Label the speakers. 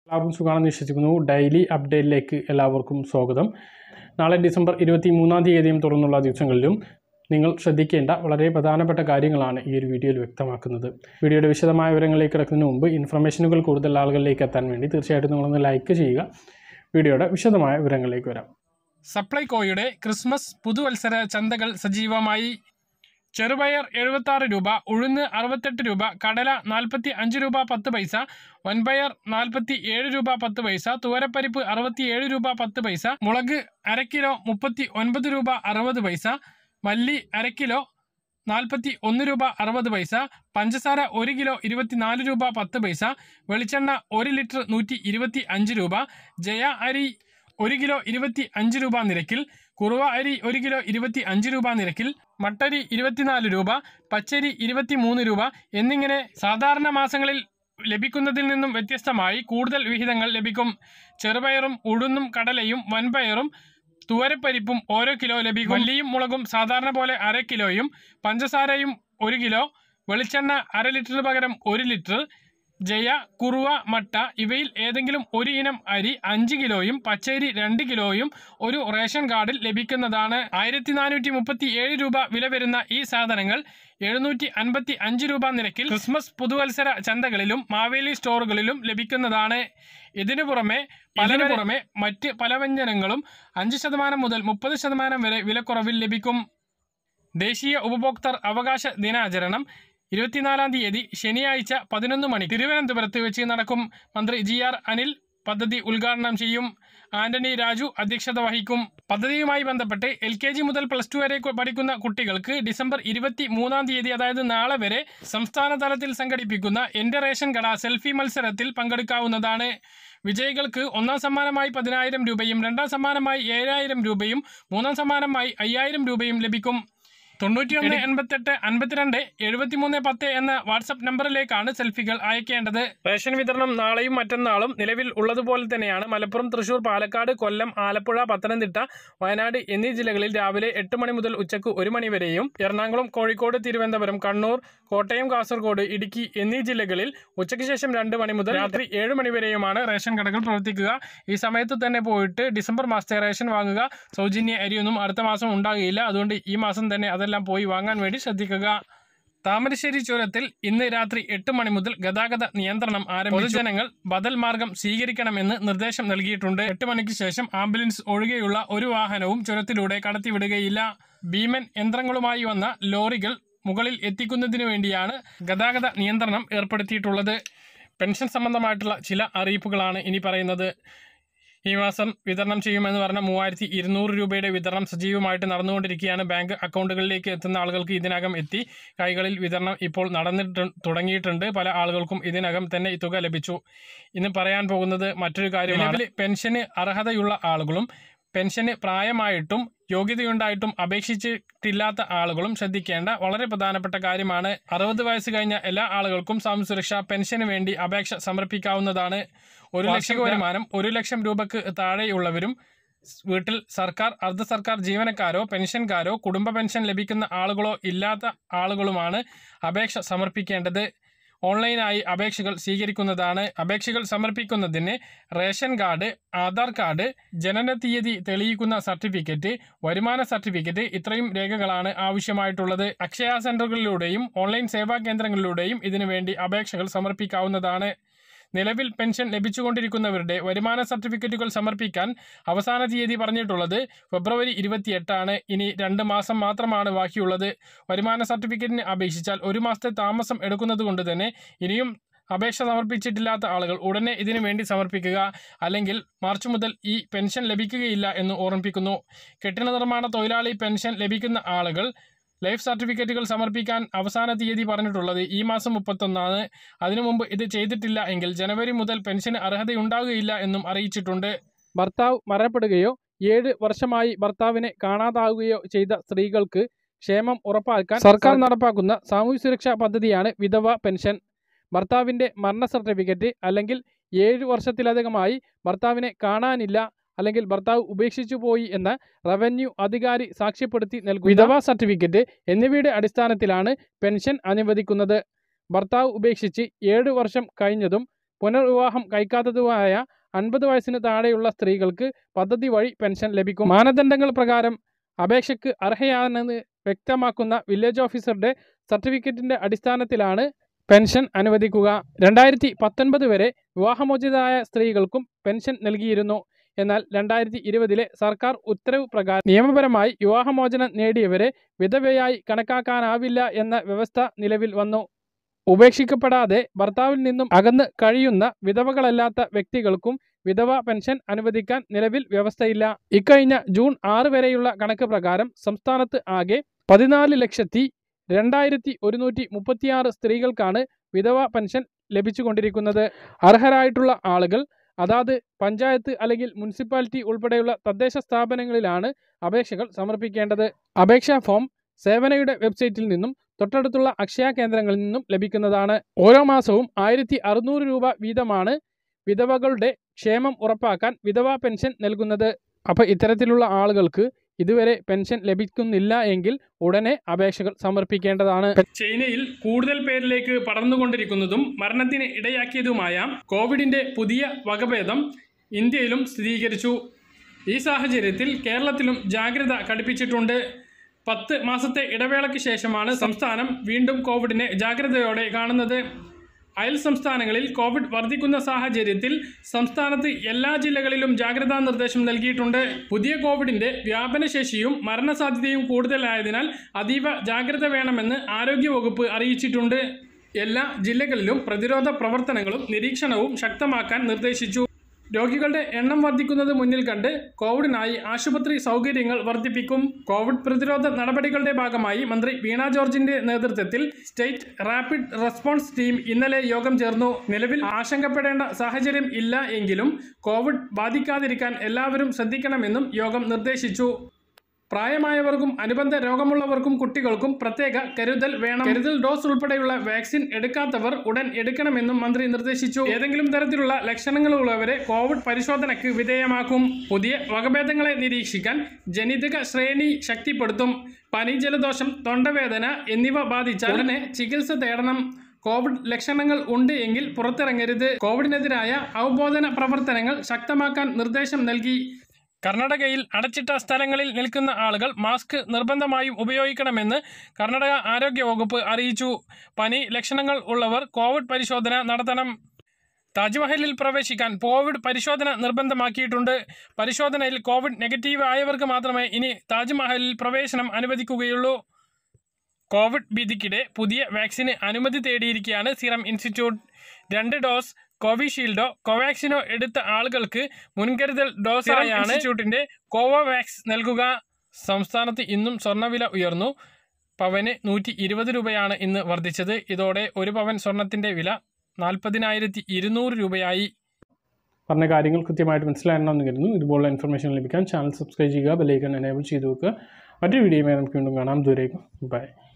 Speaker 1: എല്ലാവർക്കും സുഖമാണെന്ന് വിശ്വസിക്കുന്നു ഡെയിലി അപ്ഡേറ്റിലേക്ക് എല്ലാവർക്കും സ്വാഗതം നാളെ ഡിസംബർ ഇരുപത്തി മൂന്നാം തീയതിയും തുടർന്നുള്ള ദിവസങ്ങളിലും നിങ്ങൾ ശ്രദ്ധിക്കേണ്ട വളരെ പ്രധാനപ്പെട്ട കാര്യങ്ങളാണ് ഈ ഒരു വീഡിയോയിൽ വ്യക്തമാക്കുന്നത് വീഡിയോയുടെ വിശദമായ വിവരങ്ങളിലേക്ക് കിടക്കുന്നതിന് മുമ്പ് ഇൻഫർമേഷനുകൾ കൂടുതൽ ആളുകളിലേക്ക് എത്താൻ വേണ്ടി തീർച്ചയായിട്ടും നിങ്ങളൊന്ന് ലൈക്ക് ചെയ്യുക വീഡിയോയുടെ വിശദമായ വിവരങ്ങളിലേക്ക് വരാം
Speaker 2: സപ്ലൈകോയുടെ ക്രിസ്മസ് പുതുവത്സര ചന്തകൾ സജീവമായി ചെറുപയർ എഴുപത്തി രൂപ ഉഴുന്ന് അറുപത്തെട്ട് രൂപ കടല നാൽപ്പത്തി അഞ്ച് രൂപ പത്ത് പൈസ വൻപയർ നാൽപ്പത്തി ഏഴ് രൂപ പത്ത് പൈസ തുവരപ്പരിപ്പ് അറുപത്തി ഏഴ് രൂപ പത്ത് പൈസ മുളക് അര കിലോ മുപ്പത്തി ഒൻപത് രൂപ അറുപത് പൈസ മല്ലി അര കിലോ നാൽപ്പത്തി ഒന്ന് രൂപ അറുപത് പൈസ പഞ്ചസാര ഒരു കിലോ ഇരുപത്തിനാല് രൂപ പത്ത് പൈസ വെളിച്ചെണ്ണ ഒരു ലിറ്റർ നൂറ്റി ഇരുപത്തി അഞ്ച് രൂപ ജയ അരി ഒരു കിലോ ഇരുപത്തി അഞ്ച് രൂപ നിരക്കിൽ കുറുവ അരി ഒരു കിലോ ഇരുപത്തി അഞ്ച് രൂപ നിരക്കിൽ മട്ടരി ഇരുപത്തിനാല് രൂപ പച്ചരി ഇരുപത്തി മൂന്ന് രൂപ എന്നിങ്ങനെ സാധാരണ മാസങ്ങളിൽ ലഭിക്കുന്നതിൽ നിന്നും വ്യത്യസ്തമായി കൂടുതൽ വിഹിതങ്ങൾ ലഭിക്കും ചെറുപയറും ഉഴുന്നും കടലയും വൻപയറും തുവരപ്പരിപ്പും ഓരോ കിലോ ലഭിക്കും മല്ലിയും മുളകും സാധാരണ പോലെ അര കിലോയും പഞ്ചസാരയും ഒരു കിലോ വെളിച്ചെണ്ണ അര ലിറ്ററിന് പകരം ഒരു ലിറ്റർ ജയ കുറുവ മട്ട ഇവയിൽ ഏതെങ്കിലും ഒരു ഇനം അരി അഞ്ച് കിലോയും പച്ചരി രണ്ട് കിലോയും ഒരു റേഷൻ കാർഡിൽ ലഭിക്കുന്നതാണ് ആയിരത്തി നാനൂറ്റി മുപ്പത്തി ഏഴ് രൂപ വില വരുന്ന ഈ സാധനങ്ങൾ എഴുന്നൂറ്റി അൻപത്തി അഞ്ച് രൂപ നിരക്കിൽ ക്രിസ്മസ് പുതുവത്സര ചന്തകളിലും മാവേലി സ്റ്റോറുകളിലും ലഭിക്കുന്നതാണ് ഇതിനു പുറമെ പലതിനു പുറമെ മറ്റ് പല വ്യഞ്ജനങ്ങളും അഞ്ച് ശതമാനം മുതൽ മുപ്പത് ശതമാനം വരെ വിലക്കുറവിൽ ലഭിക്കും ദേശീയ ഉപഭോക്തൃ അവകാശ ദിനാചരണം ഇരുപത്തിനാലാം തീയതി ശനിയാഴ്ച പതിനൊന്ന് മണി തിരുവനന്തപുരത്ത് വെച്ച് നടക്കും മന്ത്രി ജി ആർ അനിൽ പദ്ധതി ഉദ്ഘാടനം ചെയ്യും ആന്റണി രാജു അധ്യക്ഷത വഹിക്കും പദ്ധതിയുമായി ബന്ധപ്പെട്ട് എൽ കെ ജി മുതൽ പ്ലസ് ടു വരെ കു- പഠിക്കുന്ന കുട്ടികൾക്ക് ഡിസംബർ ഇരുപത്തി മൂന്നാം തീയതി അതായത് നാളെ വരെ സംസ്ഥാന തലത്തിൽ സംഘടിപ്പിക്കുന്ന എൻ്റെ റേഷൻ കട സെൽഫി മത്സരത്തിൽ പങ്കെടുക്കാവുന്നതാണ് വിജയികൾക്ക് ഒന്നാം സമ്മാനമായി പതിനായിരം രൂപയും രണ്ടാം സമ്മാനമായി ഏഴായിരം രൂപയും മൂന്നാം സമ്മാനമായി അയ്യായിരം രൂപയും ലഭിക്കും തൊണ്ണൂറ്റിയൊന്ന് എൺപത്തെട്ട് അൻപത്തിരണ്ട് എഴുപത്തിമൂന്ന് പത്ത് എന്ന വാട്സപ്പ് നമ്പറിലേക്കാണ് സെൽഫികൾ അയക്കേണ്ടത് റേഷൻ വിതരണം നാളെയും മറ്റന്നാളും നിലവിൽ ഉള്ളതുപോലെ തന്നെയാണ് മലപ്പുറം തൃശൂർ പാലക്കാട് കൊല്ലം ആലപ്പുഴ പത്തനംതിട്ട വയനാട് എന്നീ ജില്ലകളിൽ രാവിലെ എട്ട് മണി മുതൽ ഉച്ചയ്ക്ക് ഒരു മണി വരെയും എറണാകുളം കോഴിക്കോട് തിരുവനന്തപുരം കണ്ണൂർ കോട്ടയം കാസർഗോഡ് ഇടുക്കി എന്നീ ജില്ലകളിൽ ഉച്ചയ്ക്ക് ശേഷം രണ്ട് മണി മുതൽ രാത്രി ഏഴ് മണി വരെയുമാണ് റേഷൻ കടകൾ പ്രവർത്തിക്കുക ഈ സമയത്ത് തന്നെ പോയിട്ട് ഡിസംബർ മാസത്തെ റേഷൻ വാങ്ങുക സൗജന്യ അരിയൊന്നും അടുത്ത മാസം ഉണ്ടാകുകയില്ല അതുകൊണ്ട് ഈ മാസം തന്നെ അതെല്ലാം പോയി വാങ്ങാൻ വേണ്ടി ശ്രദ്ധിക്കുക താമരശ്ശേരി ചുരത്തിൽ ഇന്ന് രാത്രി എട്ട് മണി മുതൽ ഗതാഗത നിയന്ത്രണം ആരംഭിച്ചു പൊതുജനങ്ങൾ ബദൽ മാർഗം സ്വീകരിക്കണമെന്ന് നിർദ്ദേശം നൽകിയിട്ടുണ്ട് എട്ട് മണിക്ക് ശേഷം ആംബുലൻസ് ഒഴികെയുള്ള ഒരു വാഹനവും ചുരത്തിലൂടെ കടത്തിവിടുകയില്ല ഭീമൻ യന്ത്രങ്ങളുമായി വന്ന ലോറികൾ മുകളിൽ എത്തിക്കുന്നതിനു വേണ്ടിയാണ് ഗതാഗത നിയന്ത്രണം ഏർപ്പെടുത്തിയിട്ടുള്ളത് പെൻഷൻ സംബന്ധമായിട്ടുള്ള ചില അറിയിപ്പുകളാണ് ഇനി പറയുന്നത് ഈ മാസം വിതരണം ചെയ്യുമെന്ന് പറഞ്ഞ മൂവായിരത്തി ഇരുന്നൂറ് രൂപയുടെ വിതരണം സജീവമായിട്ട് നടന്നുകൊണ്ടിരിക്കുകയാണ് ബാങ്ക് അക്കൗണ്ടുകളിലേക്ക് എത്തുന്ന ആളുകൾക്ക് ഇതിനകം എത്തി കൈകളിൽ വിതരണം ഇപ്പോൾ നടന്നിട്ട് തുടങ്ങിയിട്ടുണ്ട് പല ആളുകൾക്കും ഇതിനകം തന്നെ ഈ തുക ലഭിച്ചു ഇന്ന് പറയാൻ പോകുന്നത് മറ്റൊരു കാര്യമാണ് നിലവിൽ പെൻഷന് അർഹതയുള്ള ആളുകളും പെൻഷന് പ്രായമായിട്ടും യോഗ്യതയുണ്ടായിട്ടും അപേക്ഷിച്ചിട്ടില്ലാത്ത ആളുകളും ശ്രദ്ധിക്കേണ്ട വളരെ പ്രധാനപ്പെട്ട കാര്യമാണ് അറുപത് വയസ്സ് കഴിഞ്ഞ എല്ലാ ആളുകൾക്കും സാമൂഹ്യ സുരക്ഷാ പെൻഷന് വേണ്ടി അപേക്ഷ സമർപ്പിക്കാവുന്നതാണ് ഒരു ലക്ഷം വരുമാനം ഒരു ലക്ഷം രൂപക്ക് താഴെയുള്ളവരും സ് വീട്ടിൽ സർക്കാർ അർദ്ധ സർക്കാർ ജീവനക്കാരോ പെൻഷൻകാരോ കുടുംബ പെൻഷൻ ലഭിക്കുന്ന ആളുകളോ ഇല്ലാത്ത ആളുകളുമാണ് അപേക്ഷ സമർപ്പിക്കേണ്ടത് ഓൺലൈനായി അപേക്ഷകൾ സ്വീകരിക്കുന്നതാണ് അപേക്ഷകൾ സമർപ്പിക്കുന്നതിന് റേഷൻ കാർഡ് ആധാർ കാർഡ് ജനന തീയതി തെളിയിക്കുന്ന സർട്ടിഫിക്കറ്റ് വരുമാന സർട്ടിഫിക്കറ്റ് ഇത്രയും രേഖകളാണ് ആവശ്യമായിട്ടുള്ളത് അക്ഷയ സെന്ററുകളിലൂടെയും ഓൺലൈൻ സേവാ കേന്ദ്രങ്ങളിലൂടെയും ഇതിനു വേണ്ടി അപേക്ഷകൾ സമർപ്പിക്കാവുന്നതാണ് നിലവിൽ പെൻഷൻ ലഭിച്ചുകൊണ്ടിരിക്കുന്നവരുടെ വരുമാന സർട്ടിഫിക്കറ്റുകൾ സമർപ്പിക്കാൻ അവസാന തീയതി പറഞ്ഞിട്ടുള്ളത് ഫെബ്രുവരി ഇരുപത്തിയെട്ടാണ് ഇനി രണ്ട് മാസം മാത്രമാണ് ബാക്കിയുള്ളത് വരുമാന സർട്ടിഫിക്കറ്റിന് അപേക്ഷിച്ചാൽ ഒരു മാസത്തെ താമസം എടുക്കുന്നത് കൊണ്ട് തന്നെ ഇനിയും അപേക്ഷ സമർപ്പിച്ചിട്ടില്ലാത്ത ആളുകൾ ഉടനെ ഇതിനു വേണ്ടി സമർപ്പിക്കുക അല്ലെങ്കിൽ മാർച്ച് മുതൽ ഈ പെൻഷൻ ലഭിക്കുകയില്ല എന്ന് ഓർമ്മിപ്പിക്കുന്നു കെട്ടിട നിർമ്മാണ തൊഴിലാളി പെൻഷൻ ലഭിക്കുന്ന ആളുകൾ ലൈഫ് സർട്ടിഫിക്കറ്റുകൾ സമർപ്പിക്കാൻ അവസാന തീയതി പറഞ്ഞിട്ടുള്ളത് ഈ മാസം മുപ്പത്തൊന്നാണ് അതിനു മുമ്പ് ഇത് ചെയ്തിട്ടില്ല എങ്കിൽ ജനുവരി മുതൽ പെൻഷന് അർഹതയുണ്ടാകുകയില്ല എന്നും അറിയിച്ചിട്ടുണ്ട്
Speaker 1: ഭർത്താവ് മരണപ്പെടുകയോ ഏഴ് വർഷമായി ഭർത്താവിനെ കാണാതാവുകയോ ചെയ്ത സ്ത്രീകൾക്ക് ക്ഷേമം ഉറപ്പാക്കാൻ സർക്കാർ നടപ്പാക്കുന്ന സാമൂഹ്യ സുരക്ഷാ പദ്ധതിയാണ് വിധവ പെൻഷൻ ഭർത്താവിൻ്റെ മരണ സർട്ടിഫിക്കറ്റ് അല്ലെങ്കിൽ ഏഴ് വർഷത്തിലധികമായി ഭർത്താവിനെ കാണാനില്ല അല്ലെങ്കിൽ ഭർത്താവ് ഉപേക്ഷിച്ചു പോയി എന്ന് റവന്യൂ അധികാരി സാക്ഷ്യപ്പെടുത്തി നൽകുന്ന വിധവ സർട്ടിഫിക്കറ്റ് എന്നിവയുടെ അടിസ്ഥാനത്തിലാണ് പെൻഷൻ അനുവദിക്കുന്നത് ഭർത്താവ് ഉപേക്ഷിച്ച് ഏഴ് വർഷം കഴിഞ്ഞതും പുനർവിവാഹം കഴിക്കാത്തതുമായ അൻപത് വയസ്സിന് താഴെയുള്ള സ്ത്രീകൾക്ക് പദ്ധതി വഴി പെൻഷൻ ലഭിക്കും മാനദണ്ഡങ്ങൾ പ്രകാരം അപേക്ഷയ്ക്ക് അർഹയാണെന്ന് വ്യക്തമാക്കുന്ന വില്ലേജ് ഓഫീസറുടെ സർട്ടിഫിക്കറ്റിന്റെ അടിസ്ഥാനത്തിലാണ് പെൻഷൻ അനുവദിക്കുക രണ്ടായിരത്തി പത്തൊൻപത് വരെ വിവാഹമോചിതരായ സ്ത്രീകൾക്കും പെൻഷൻ നൽകിയിരുന്നു എന്നാൽ രണ്ടായിരത്തി ഇരുപതിലെ സർക്കാർ ഉത്തരവ് പ്രകാരം നിയമപരമായി വിവാഹമോചനം നേടിയവരെ വിധവയായി കണക്കാക്കാനാവില്ല എന്ന വ്യവസ്ഥ നിലവിൽ വന്നു ഉപേക്ഷിക്കപ്പെടാതെ ഭർത്താവിൽ നിന്നും അകന്ന് കഴിയുന്ന വിധവകളല്ലാത്ത വ്യക്തികൾക്കും വിധവ പെൻഷൻ അനുവദിക്കാൻ നിലവിൽ വ്യവസ്ഥയില്ല ഇക്കഴിഞ്ഞ ജൂൺ ആറ് വരെയുള്ള കണക്ക് പ്രകാരം സംസ്ഥാനത്ത് ആകെ പതിനാല് ലക്ഷത്തി രണ്ടായിരത്തി ഒരുന്നൂറ്റി മുപ്പത്തിയാറ് സ്ത്രീകൾക്കാണ് വിധവ പെൻഷൻ ലഭിച്ചുകൊണ്ടിരിക്കുന്നത് അർഹരായിട്ടുള്ള ആളുകൾ അതാത് പഞ്ചായത്ത് അല്ലെങ്കിൽ മുനിസിപ്പാലിറ്റി ഉൾപ്പെടെയുള്ള തദ്ദേശ സ്ഥാപനങ്ങളിലാണ് അപേക്ഷകൾ സമർപ്പിക്കേണ്ടത് അപേക്ഷാ ഫോം സേവനയുടെ വെബ്സൈറ്റിൽ നിന്നും തൊട്ടടുത്തുള്ള അക്ഷയ കേന്ദ്രങ്ങളിൽ നിന്നും ലഭിക്കുന്നതാണ് ഓരോ മാസവും ആയിരത്തി അറുന്നൂറ് രൂപ വീതമാണ് വിധവകളുടെ ക്ഷേമം ഉറപ്പാക്കാൻ വിധവാ പെൻഷൻ നൽകുന്നത് അപ്പോൾ ഇത്തരത്തിലുള്ള ആളുകൾക്ക് ഇതുവരെ പെൻഷൻ ലഭിക്കുന്നില്ല എങ്കിൽ ഉടനെ അപേക്ഷകൾ സമർപ്പിക്കേണ്ടതാണ്
Speaker 2: ചൈനയിൽ കൂടുതൽ പേരിലേക്ക് പടർന്നുകൊണ്ടിരിക്കുന്നതും മരണത്തിന് ഇടയാക്കിയതുമായ കോവിഡിന്റെ പുതിയ വകഭേദം ഇന്ത്യയിലും സ്ഥിരീകരിച്ചു ഈ സാഹചര്യത്തിൽ കേരളത്തിലും ജാഗ്രത കടുപ്പിച്ചിട്ടുണ്ട് പത്ത് മാസത്തെ ഇടവേളയ്ക്ക് ശേഷമാണ് സംസ്ഥാനം വീണ്ടും കോവിഡിനെ ജാഗ്രതയോടെ കാണുന്നത് അയൽ സംസ്ഥാനങ്ങളിൽ കോവിഡ് വർദ്ധിക്കുന്ന സാഹചര്യത്തിൽ സംസ്ഥാനത്ത് എല്ലാ ജില്ലകളിലും ജാഗ്രതാ നിർദ്ദേശം നൽകിയിട്ടുണ്ട് പുതിയ കോവിഡിന്റെ വ്യാപനശേഷിയും മരണസാധ്യതയും കൂടുതലായതിനാൽ അതീവ ജാഗ്രത വേണമെന്ന് ആരോഗ്യവകുപ്പ് അറിയിച്ചിട്ടുണ്ട് എല്ലാ ജില്ലകളിലും പ്രതിരോധ പ്രവർത്തനങ്ങളും നിരീക്ഷണവും ശക്തമാക്കാൻ നിർദ്ദേശിച്ചു രോഗികളുടെ എണ്ണം വർദ്ധിക്കുന്നത് മുന്നിൽ കണ്ട് കോവിഡിനായി ആശുപത്രി സൗകര്യങ്ങൾ വർദ്ധിപ്പിക്കും കോവിഡ് പ്രതിരോധ നടപടികളുടെ ഭാഗമായി മന്ത്രി വീണ ജോർജിന്റെ നേതൃത്വത്തിൽ സ്റ്റേറ്റ് റാപ്പിഡ് റെസ്പോൺസ് ടീം ഇന്നലെ യോഗം ചേർന്നു നിലവിൽ ആശങ്കപ്പെടേണ്ട സാഹചര്യം ഇല്ല എങ്കിലും കോവിഡ് ബാധിക്കാതിരിക്കാൻ എല്ലാവരും ശ്രദ്ധിക്കണമെന്നും യോഗം നിർദ്ദേശിച്ചു പ്രായമായവർക്കും അനുബന്ധ രോഗമുള്ളവർക്കും കുട്ടികൾക്കും പ്രത്യേക കരുതൽ വേണം കരുതൽ ഡോസ് ഉൾപ്പെടെയുള്ള വാക്സിൻ എടുക്കാത്തവർ ഉടൻ എടുക്കണമെന്നും മന്ത്രി നിർദ്ദേശിച്ചു ഏതെങ്കിലും തരത്തിലുള്ള ലക്ഷണങ്ങളുള്ളവരെ കോവിഡ് പരിശോധനയ്ക്ക് വിധേയമാക്കും പുതിയ വകഭേദങ്ങളെ നിരീക്ഷിക്കാൻ ജനിതക ശ്രേണി ശക്തിപ്പെടുത്തും പനി ജലദോഷം തൊണ്ടവേദന എന്നിവ ബാധിച്ചാൽ ഉടനെ ചികിത്സ തേടണം കോവിഡ് ലക്ഷണങ്ങൾ ഉണ്ട് എങ്കിൽ പുറത്തിറങ്ങരുത് കോവിഡിനെതിരായ അവബോധന പ്രവർത്തനങ്ങൾ ശക്തമാക്കാൻ നിർദ്ദേശം നൽകി കർണാടകയിൽ അടച്ചിട്ട സ്ഥലങ്ങളിൽ നിൽക്കുന്ന ആളുകൾ മാസ്ക് നിർബന്ധമായും ഉപയോഗിക്കണമെന്ന് കർണാടക ആരോഗ്യ വകുപ്പ് അറിയിച്ചു പനി ലക്ഷണങ്ങൾ ഉള്ളവർ കോവിഡ് പരിശോധന നടത്തണം താജ്മഹലിൽ പ്രവേശിക്കാൻ കോവിഡ് പരിശോധന നിർബന്ധമാക്കിയിട്ടുണ്ട് പരിശോധനയിൽ കോവിഡ് നെഗറ്റീവ് ആയവർക്ക് മാത്രമേ ഇനി താജ്മഹലിൽ പ്രവേശനം അനുവദിക്കുകയുള്ളൂ കോവിഡ് ഭീതിക്കിടെ പുതിയ വാക്സിന് അനുമതി തേടിയിരിക്കുകയാണ് സീറം ഇൻസ്റ്റിറ്റ്യൂട്ട് രണ്ട് ഡോസ് കോവിഷീൽഡോ കോവാക്സിനോ എടുത്ത ആളുകൾക്ക് മുൻകരുതൽ ഡോസായാണ് ഇൻസ്റ്റിറ്റ്യൂട്ടിന്റെ കോവോവാക്സ് നൽകുക സംസ്ഥാനത്ത് ഇന്നും സ്വർണ്ണവില ഉയർന്നു പവന് നൂറ്റി ഇരുപത് രൂപയാണ് ഇന്ന് വർദ്ധിച്ചത് ഇതോടെ ഒരു പവൻ സ്വർണത്തിന്റെ വില നാൽപ്പതിനായിരത്തി ഇരുന്നൂറ് രൂപയായി
Speaker 1: പറഞ്ഞ കാര്യങ്ങൾ കൃത്യമായിട്ട് മനസ്സിലാകണമെന്ന് കരുതുന്നു ഇതുപോലുള്ള ഇൻഫർമേഷൻ ലഭിക്കാൻ ചാനൽ സബ്സ്ക്രൈബ് ചെയ്യുക ബെലൈക്കൺ എനേബിൾ ചെയ്ത് വെക്കുക മറ്റൊരു വീഡിയോയുമായി നമുക്ക് വീണ്ടും കാണാം ദൂരേക്കും ബൈ